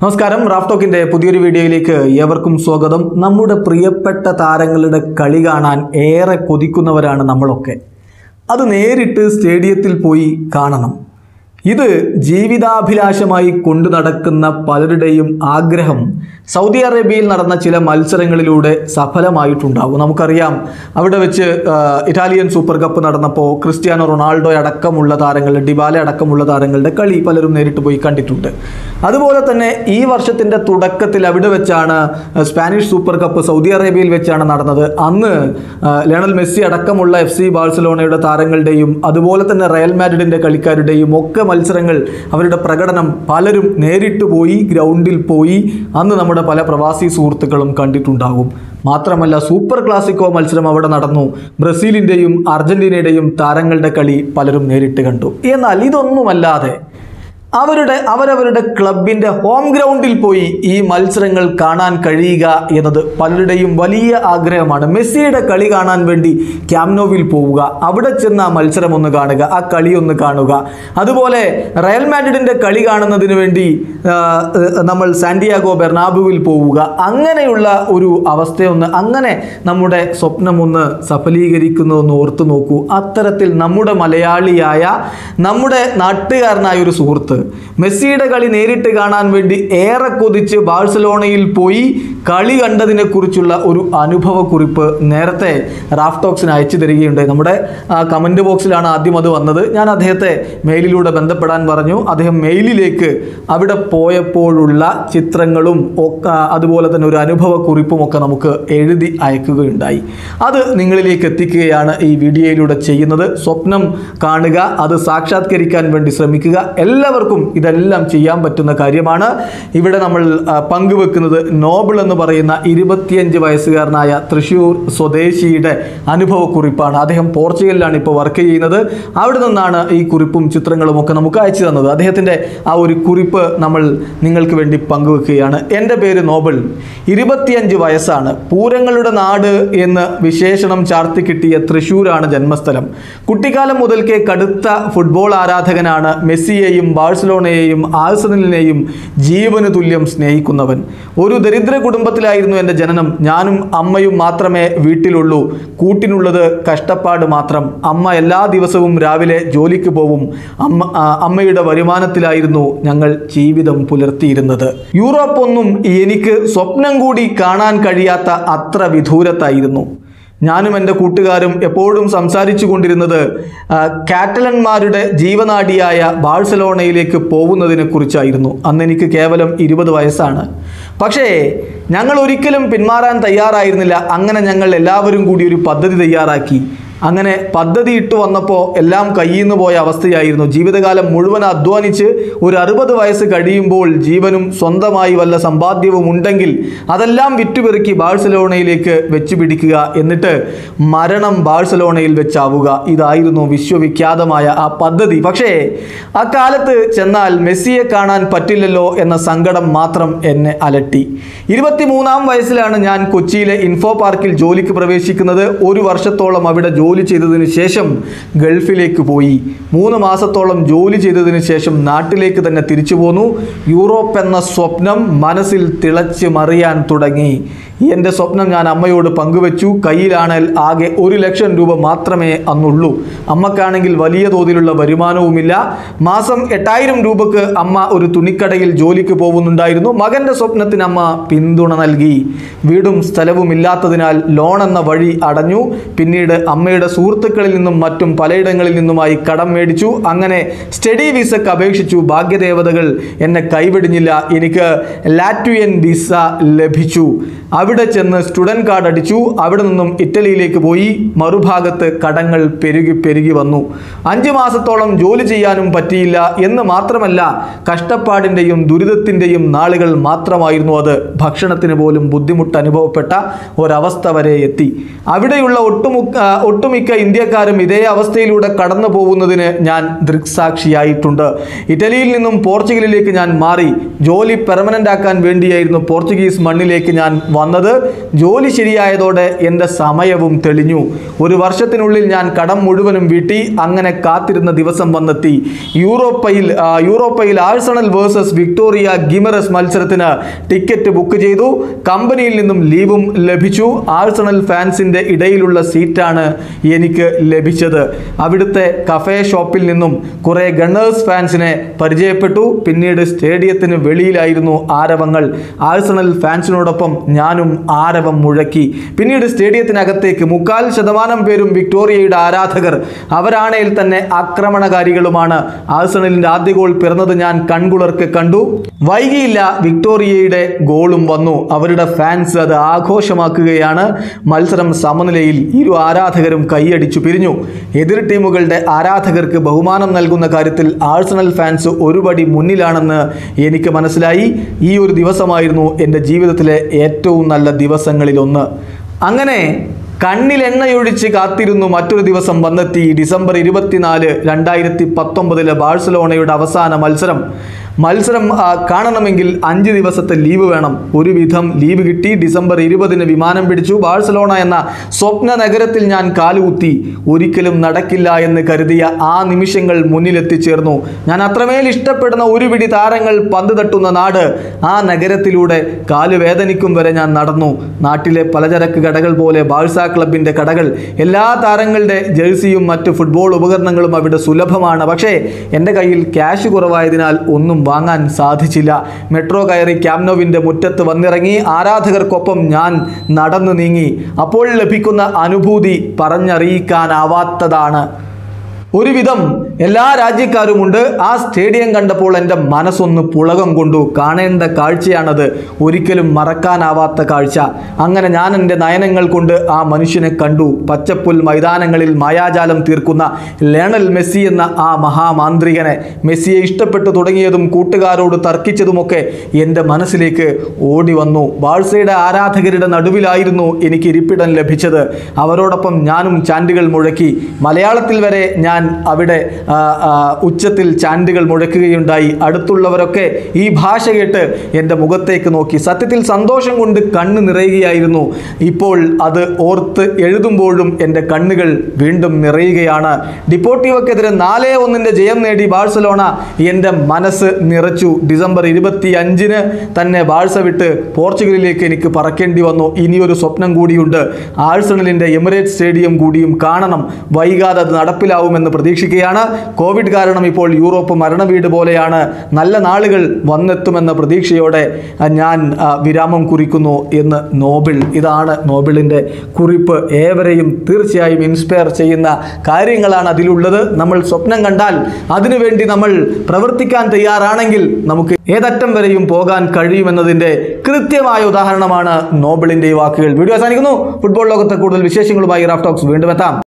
നമസ്കാരം റാഫ്ടോക്കിന്റെ പുതിയൊരു വീഡിയോയിലേക്ക് ഏവർക്കും സ്വാഗതം നമ്മുടെ പ്രിയപ്പെട്ട താരങ്ങളുടെ കളി കാണാൻ ഏറെ കൊതിക്കുന്നവരാണ് നമ്മളൊക്കെ അത് നേരിട്ട് സ്റ്റേഡിയത്തിൽ പോയി കാണണം ഇത് ജീവിതാഭിലാഷമായി കൊണ്ടു നടക്കുന്ന പലരുടെയും ആഗ്രഹം സൗദി അറേബ്യയിൽ നടന്ന ചില മത്സരങ്ങളിലൂടെ സഫലമായിട്ടുണ്ടാകും നമുക്കറിയാം അവിടെ വെച്ച് ആ, ഇറ്റാലിയൻ സൂപ്പർ കപ്പ് നടന്നപ്പോൾ ക്രിസ്ത്യാനോ റൊണാൾഡോ അടക്കമുള്ള താരങ്ങൾ ഡിബാല അടക്കമുള്ള താരങ്ങളുടെ കളി പലരും നേരിട്ട് പോയി കണ്ടിട്ടുണ്ട് അതുപോലെ തന്നെ ഈ വർഷത്തിൻ്റെ തുടക്കത്തിൽ അവിടെ വെച്ചാണ് സ്പാനിഷ് സൂപ്പർ കപ്പ് സൗദി അറേബ്യയിൽ വെച്ചാണ് നടന്നത് അന്ന് ആ, ലയണൽ മെസ്സി അടക്കമുള്ള എഫ് സി ബാഴ്സലോണയുടെ താരങ്ങളുടെയും അതുപോലെ തന്നെ റയൽ മാഡ്രിഡിൻ്റെ കളിക്കാരുടെയും ഒക്കെ മത്സരങ്ങൾ അവരുടെ പ്രകടനം പലരും നേരിട്ട് പോയി ഗ്രൗണ്ടിൽ പോയി അന്ന് നമ്മുടെ പല പ്രവാസി സുഹൃത്തുക്കളും കണ്ടിട്ടുണ്ടാകും മാത്രമല്ല സൂപ്പർ ക്ലാസിക്കോ മത്സരം അവിടെ നടന്നു ബ്രസീലിൻ്റെയും അർജന്റീനയുടെയും താരങ്ങളുടെ കളി പലരും നേരിട്ട് കണ്ടു എന്നാൽ ഇതൊന്നുമല്ലാതെ അവരുടെ അവരവരുടെ ക്ലബിൻ്റെ ഹോം ഗ്രൗണ്ടിൽ പോയി ഈ മത്സരങ്ങൾ കാണാൻ കഴിയുക എന്നത് പലരുടെയും വലിയ ആഗ്രഹമാണ് മെസ്സിയുടെ കളി കാണാൻ വേണ്ടി ക്യാമ്നോവിൽ പോവുക അവിടെ ചെന്ന് ആ മത്സരം ഒന്ന് കാണുക ആ കളി ഒന്ന് കാണുക അതുപോലെ റയൽ മാഡ്രിഡിൻ്റെ കളി കാണുന്നതിന് വേണ്ടി ആ, നമ്മൾ സാന്റിയാഗോ ബെർണാബുവിൽ പോവുക അങ്ങനെയുള്ള ഒരു അവസ്ഥയൊന്ന് അങ്ങനെ നമ്മുടെ സ്വപ്നമൊന്ന് സഫലീകരിക്കുന്നു എന്ന് ഓർത്തു നോക്കൂ അത്തരത്തിൽ നമ്മുടെ മലയാളിയായ നമ്മുടെ നാട്ടുകാരനായ ഒരു സുഹൃത്ത് മെസ്സിയുടെ കളി നേരിട്ട് കാണാൻ വേണ്ടി ഏറെ കൊതിച്ച് ബാഴ്സലോണയിൽ പോയി കളി കണ്ടതിനെ കുറിച്ചുള്ള ഒരു അനുഭവ കുറിപ്പ് നേരത്തെ റാഫ്ടോക്സിന് അയച്ചു തരികയുണ്ടായി നമ്മുടെ കമൻറ്റ് ബോക്സിലാണ് ആദ്യം അത് വന്നത് ഞാൻ അദ്ദേഹത്തെ മെയിലിലൂടെ ബന്ധപ്പെടാൻ പറഞ്ഞു അദ്ദേഹം മെയിലിലേക്ക് അവിടെ പോയപ്പോഴുള്ള ചിത്രങ്ങളും ഒക്കെ അതുപോലെ തന്നെ ഒരു അനുഭവ കുറിപ്പും ഒക്കെ നമുക്ക് എഴുതി അയക്കുകയുണ്ടായി അത് നിങ്ങളിലേക്ക് എത്തിക്കുകയാണ് ഈ വീഡിയോയിലൂടെ ചെയ്യുന്നത് സ്വപ്നം കാണുക അത് സാക്ഷാത്കരിക്കാൻ വേണ്ടി ശ്രമിക്കുക എല്ലാവർക്കും ഇതെല്ലാം ചെയ്യാൻ പറ്റുന്ന കാര്യമാണ് ഇവിടെ നമ്മൾ ആ, പങ്കുവെക്കുന്നത് നോബിൾ എന്ന് പറയുന്ന ഇരുപത്തിയഞ്ച് വയസ്സുകാരനായ തൃശ്ശൂർ സ്വദേശിയുടെ അനുഭവ കുറിപ്പാണ് അദ്ദേഹം പോർച്ചുഗലിലാണ് ഇപ്പോൾ വർക്ക് ചെയ്യുന്നത് അവിടെ നിന്നാണ് ഈ കുറിപ്പും ചിത്രങ്ങളും ഒക്കെ നമുക്ക് അയച്ചു തന്നത് അദ്ദേഹത്തിൻ്റെ ആ ഒരു കുറിപ്പ് നമ്മൾ നിങ്ങൾക്ക് വേണ്ടി പങ്കുവെക്കുകയാണ് എൻ്റെ പേര് നോബിൾ ഇരുപത്തിയഞ്ച് വയസ്സാണ് പൂരങ്ങളുടെ നാട് എന്ന് വിശേഷണം ചാർത്തി കിട്ടിയ തൃശ്ശൂരാണ് ജന്മസ്ഥലം കുട്ടിക്കാലം മുതൽക്കേ കടുത്ത ഫുട്ബോൾ ആരാധകനാണ് മെസ്സിയെയും ബാഴ്സലോണയെയും ആഴ്സണലിനെയും ജീവന് തുല്യം സ്നേഹിക്കുന്നവൻ ഒരു ദരിദ്ര കുടുംബത്തിലായിരുന്നു എൻ്റെ ജനനം ഞാനും അമ്മയും മാത്രമേ വീട്ടിലുള്ളൂ കൂട്ടിനുള്ളത് കഷ്ടപ്പാട് മാത്രം അമ്മ എല്ലാ ദിവസവും രാവിലെ ജോലിക്ക് പോവും അമ്മ ആ, അമ്മയുടെ വരുമാനത്തിലായിരുന്നു ഞങ്ങൾ ജീവിതം പുലർത്തിയിരുന്നത് യൂറോപ്പ് ഒന്നും എനിക്ക് സ്വപ്നം കൂടി കാണാൻ കഴിയാത്ത അത്ര വിദൂരത്തായിരുന്നു ഞാനും എൻ്റെ കൂട്ടുകാരും എപ്പോഴും സംസാരിച്ചു കൊണ്ടിരുന്നത് ആ, കാറ്റലന്മാരുടെ ജീവനാഡിയായ ബാഴ്സലോണയിലേക്ക് പോകുന്നതിനെ കുറിച്ചായിരുന്നു അന്ന് എനിക്ക് കേവലം ഇരുപത് വയസ്സാണ് പക്ഷേ ഞങ്ങൾ ഒരിക്കലും പിന്മാറാൻ തയ്യാറായിരുന്നില്ല അങ്ങനെ ഞങ്ങൾ എല്ലാവരും കൂടി ഒരു പദ്ധതി തയ്യാറാക്കി അങ്ങനെ പദ്ധതി ഇട്ട് വന്നപ്പോൾ എല്ലാം കയ്യിൽ നിന്ന് പോയ അവസ്ഥയായിരുന്നു ജീവിതകാലം മുഴുവൻ അധ്വാനിച്ച് ഒരു അറുപത് വയസ്സ് കഴിയുമ്പോൾ ജീവനും സ്വന്തമായി വല്ല സമ്പാദ്യവും ഉണ്ടെങ്കിൽ അതെല്ലാം വിറ്റുപെറുക്കി ബാഴ്സലോണയിലേക്ക് വെച്ച് പിടിക്കുക എന്നിട്ട് മരണം ബാഴ്സലോണയിൽ വെച്ചാവുക ഇതായിരുന്നു വിശ്വവിഖ്യാതമായ ആ പദ്ധതി പക്ഷേ അക്കാലത്ത് ചെന്നാൽ മെസ്സിയെ കാണാൻ പറ്റില്ലല്ലോ എന്ന സങ്കടം മാത്രം എന്നെ അലട്ടി ഇരുപത്തിമൂന്നാം വയസ്സിലാണ് ഞാൻ കൊച്ചിയിലെ ഇൻഫോ പാർക്കിൽ ജോലിക്ക് പ്രവേശിക്കുന്നത് ഒരു വർഷത്തോളം അവിടെ ജോലി ചെയ്തതിന് ശേഷം ഗൾഫിലേക്ക് പോയി മൂന്ന് മാസത്തോളം ജോലി ചെയ്തതിന് ശേഷം നാട്ടിലേക്ക് തന്നെ തിരിച്ചു പോന്നു യൂറോപ്പ് എന്ന സ്വപ്നം മനസ്സിൽ തിളച്ച് മറിയാൻ തുടങ്ങി എൻ്റെ സ്വപ്നം ഞാൻ അമ്മയോട് പങ്കുവച്ചു കയ്യിലാണെങ്കിൽ ആകെ ഒരു ലക്ഷം രൂപ മാത്രമേ അന്നുള്ളൂ അമ്മക്കാണെങ്കിൽ വലിയ തോതിലുള്ള വരുമാനവുമില്ല മാസം എട്ടായിരം രൂപക്ക് അമ്മ ഒരു തുണിക്കടയിൽ ജോലിക്ക് പോകുന്നുണ്ടായിരുന്നു മകൻ്റെ സ്വപ്നത്തിന് അമ്മ പിന്തുണ നൽകി വീടും സ്ഥലവും ഇല്ലാത്തതിനാൽ ലോൺ എന്ന വഴി അടഞ്ഞു പിന്നീട് അമ്മയുടെ സുഹൃത്തുക്കളിൽ നിന്നും മറ്റും പലയിടങ്ങളിൽ നിന്നുമായി കടം മേടിച്ചു അങ്ങനെ സ്റ്റഡി വിസക്ക് അപേക്ഷിച്ചു ഭാഗ്യദേവതകൾ എന്നെ കൈവിടിഞ്ഞില്ല എനിക്ക് ലാറ്റ്വിയൻ വിസ ലഭിച്ചു അവിടെ ചെന്ന് സ്റ്റുഡൻറ് കാർഡ് അടിച്ചു അവിടെ നിന്നും ഇറ്റലിയിലേക്ക് പോയി മറുഭാഗത്ത് കടങ്ങൾ പെരുകി പെരുകി വന്നു അഞ്ച് മാസത്തോളം ജോലി ചെയ്യാനും പറ്റിയില്ല എന്ന് മാത്രമല്ല കഷ്ടപ്പാടിൻ്റെയും ദുരിതത്തിൻ്റെയും നാളുകൾ മാത്രമായിരുന്നു അത് ഭക്ഷണത്തിന് പോലും ബുദ്ധിമുട്ട് അനുഭവപ്പെട്ട ഒരവസ്ഥ വരെ എത്തി അവിടെയുള്ള ഒട്ടുമുക്ക ആ, ഒട്ടുമിക്ക ഒട്ടുമിക്ക ഇന്ത്യക്കാരും ഇതേ അവസ്ഥയിലൂടെ കടന്നു പോകുന്നതിന് ഞാൻ ദൃക്സാക്ഷിയായിട്ടുണ്ട് ഇറ്റലിയിൽ നിന്നും പോർച്ചുഗലിലേക്ക് ഞാൻ മാറി ജോലി പെർമനൻ്റ് ആക്കാൻ വേണ്ടിയായിരുന്നു പോർച്ചുഗീസ് മണ്ണിലേക്ക് ഞാൻ വന്നത് ജോലി ശരിയായതോടെ എൻ്റെ സമയവും തെളിഞ്ഞു ഒരു വർഷത്തിനുള്ളിൽ ഞാൻ കടം മുഴുവനും വീട്ടി അങ്ങനെ കാത്തിരുന്ന ദിവസം വന്നെത്തി യൂറോപ്പയിൽ ആ, യൂറോപ്പയിൽ ആഴ്സണൽ വേഴ്സസ് വിക്ടോറിയ ഗിമറസ് മത്സരത്തിന് ടിക്കറ്റ് ബുക്ക് ചെയ്തു കമ്പനിയിൽ നിന്നും ലീവും ലഭിച്ചു ആഴ്സണൽ ഫാൻസിൻ്റെ ഇടയിലുള്ള സീറ്റാണ് എനിക്ക് ലഭിച്ചത് അവിടുത്തെ കഫേ ഷോപ്പിൽ നിന്നും കുറേ ഗണ്ണേഴ്സ് ഫാൻസിനെ പരിചയപ്പെട്ടു പിന്നീട് സ്റ്റേഡിയത്തിന് വെളിയിലായിരുന്നു ആരവങ്ങൾ ആഴ്സണൽ ഫാൻസിനോടൊപ്പം ഞാനും ആരവം മുഴക്കി പിന്നീട് സ്റ്റേഡിയത്തിനകത്തേക്ക് മുക്കാൽ ശതമാനം പേരും വിക്ടോറിയയുടെ ആരാധകർ അവരാണേൽ തന്നെ ആക്രമണകാരികളുമാണ് ആഴ്സണലിന്റെ ആദ്യ ഗോൾ പിറന്നത് ഞാൻ കൺകുളർക്ക് കണ്ടു വൈകിയില്ല വിക്ടോറിയയുടെ ഗോളും വന്നു അവരുടെ ഫാൻസ് അത് ആഘോഷമാക്കുകയാണ് മത്സരം സമനിലയിൽ ഇരു ആരാധകരും കൈയടിച്ചു പിരിഞ്ഞു എതിർ ടീമുകളുടെ ആരാധകർക്ക് ബഹുമാനം നൽകുന്ന കാര്യത്തിൽ ആഴ്സണൽ ഫാൻസ് ഒരുപടി മുന്നിലാണെന്ന് എനിക്ക് മനസ്സിലായി ഈ ഒരു ദിവസമായിരുന്നു എൻ്റെ ജീവിതത്തിലെ ഏറ്റവും നല്ല ദിവസങ്ങളിലൊന്ന് അങ്ങനെ കണ്ണിൽ എണ്ണയൊഴിച്ച് കാത്തിരുന്നു മറ്റൊരു ദിവസം വന്നെത്തി ഡിസംബർ ഇരുപത്തിനാല് രണ്ടായിരത്തി പത്തൊമ്പതിലെ ബാഴ്സലോണയുടെ അവസാന മത്സരം മത്സരം ആ, കാണണമെങ്കിൽ അഞ്ച് ദിവസത്തെ ലീവ് വേണം ഒരുവിധം ലീവ് കിട്ടി ഡിസംബർ ഇരുപതിന് വിമാനം പിടിച്ചു ബാഴ്സലോണ എന്ന സ്വപ്ന നഗരത്തിൽ ഞാൻ കാലുകുത്തി ഒരിക്കലും നടക്കില്ല എന്ന് കരുതിയ ആ നിമിഷങ്ങൾ മുന്നിലെത്തിച്ചേർന്നു ഞാൻ അത്രമേൽ ഇഷ്ടപ്പെടുന്ന ഒരു പിടി താരങ്ങൾ പന്ത് തട്ടുന്ന നാട് ആ നഗരത്തിലൂടെ കാല് വേദനിക്കും വരെ ഞാൻ നടന്നു നാട്ടിലെ പലചരക്ക് കടകൾ പോലെ ബാഴ്സ ക്ലബിൻ്റെ കടകൾ എല്ലാ താരങ്ങളുടെ ജേഴ്സിയും മറ്റ് ഫുട്ബോൾ ഉപകരണങ്ങളും അവിടെ സുലഭമാണ് പക്ഷേ എൻ്റെ കയ്യിൽ ക്യാഷ് കുറവായതിനാൽ ഒന്നും വാങ്ങാൻ സാധിച്ചില്ല മെട്രോ കയറി ക്യാമ്നോവിൻ്റെ മുറ്റത്ത് വന്നിറങ്ങി ആരാധകർക്കൊപ്പം ഞാൻ നടന്നു നീങ്ങി അപ്പോൾ ലഭിക്കുന്ന അനുഭൂതി പറഞ്ഞറിയിക്കാനാവാത്തതാണ് ഒരുവിധം എല്ലാ രാജ്യക്കാരുമുണ്ട് ആ സ്റ്റേഡിയം കണ്ടപ്പോൾ എൻ്റെ മനസ്സൊന്ന് പുളകം കൊണ്ടു കാണേണ്ട കാഴ്ചയാണത് ഒരിക്കലും മറക്കാനാവാത്ത കാഴ്ച അങ്ങനെ ഞാൻ എൻ്റെ നയനങ്ങൾ കൊണ്ട് ആ മനുഷ്യനെ കണ്ടു പച്ചപ്പുൽ മൈതാനങ്ങളിൽ മായാജാലം തീർക്കുന്ന ലേണൽ മെസ്സി എന്ന ആ മഹാമാന്ത്രികനെ മെസ്സിയെ ഇഷ്ടപ്പെട്ടു തുടങ്ങിയതും കൂട്ടുകാരോട് തർക്കിച്ചതുമൊക്കെ എൻ്റെ മനസ്സിലേക്ക് ഓടി വന്നു ബാഴ്സയുടെ ആരാധകരുടെ നടുവിലായിരുന്നു എനിക്ക് ഇരിപ്പിടം ലഭിച്ചത് അവരോടൊപ്പം ഞാനും ചാൻഡുകൾ മുഴക്കി മലയാളത്തിൽ വരെ ഞാൻ അവിടെ ആ, ആ, ഉച്ചത്തിൽ ചാൻഡുകൾ മുഴക്കുകയുണ്ടായി അടുത്തുള്ളവരൊക്കെ ഈ ഭാഷ കേട്ട് എൻ്റെ മുഖത്തേക്ക് നോക്കി സത്യത്തിൽ സന്തോഷം കൊണ്ട് കണ്ണ് നിറയുകയായിരുന്നു ഇപ്പോൾ അത് ഓർത്ത് എഴുതുമ്പോഴും എൻ്റെ കണ്ണുകൾ വീണ്ടും നിറയുകയാണ് ഡിപ്പോർട്ടീവക്കെതിരെ നാലേ ഒന്നിൻ്റെ ജയം നേടി ബാഴ്സലോണ എൻ്റെ മനസ്സ് നിറച്ചു ഡിസംബർ ഇരുപത്തി അഞ്ചിന് തന്നെ ബാഴ്സ വിട്ട് പോർച്ചുഗലിലേക്ക് എനിക്ക് പറക്കേണ്ടി വന്നു ഇനിയൊരു സ്വപ്നം കൂടിയുണ്ട് ആഴ്സണലിൻ്റെ എമിറേറ്റ് സ്റ്റേഡിയം കൂടിയും കാണണം വൈകാതെ അത് നടപ്പിലാവുമെന്ന് പ്രതീക്ഷിക്കുകയാണ് കോവിഡ് കാരണം ഇപ്പോൾ യൂറോപ്പ് മരണവീട് പോലെയാണ് നല്ല നാളുകൾ വന്നെത്തുമെന്ന പ്രതീക്ഷയോടെ ആ, ഞാൻ ആ, വിരാമം കുറിക്കുന്നു എന്ന് നോബിൾ ഇതാണ് നോബിളിൻ്റെ കുറിപ്പ് ഏവരെയും തീർച്ചയായും ഇൻസ്പയർ ചെയ്യുന്ന കാര്യങ്ങളാണ് അതിലുള്ളത് നമ്മൾ സ്വപ്നം കണ്ടാൽ അതിനുവേണ്ടി നമ്മൾ പ്രവർത്തിക്കാൻ തയ്യാറാണെങ്കിൽ നമുക്ക് ഏതറ്റം വരെയും പോകാൻ കഴിയുമെന്നതിൻ്റെ കൃത്യമായ ഉദാഹരണമാണ് നോബിളിൻ്റെ ഈ വാക്കുകൾ വീഡിയോ അവസാനിക്കുന്നു ഫുട്ബോൾ ലോകത്തെ കൂടുതൽ വിശേഷങ്ങളുമായി റാഫ് ടോക്സ് വീണ്ടും എത്താം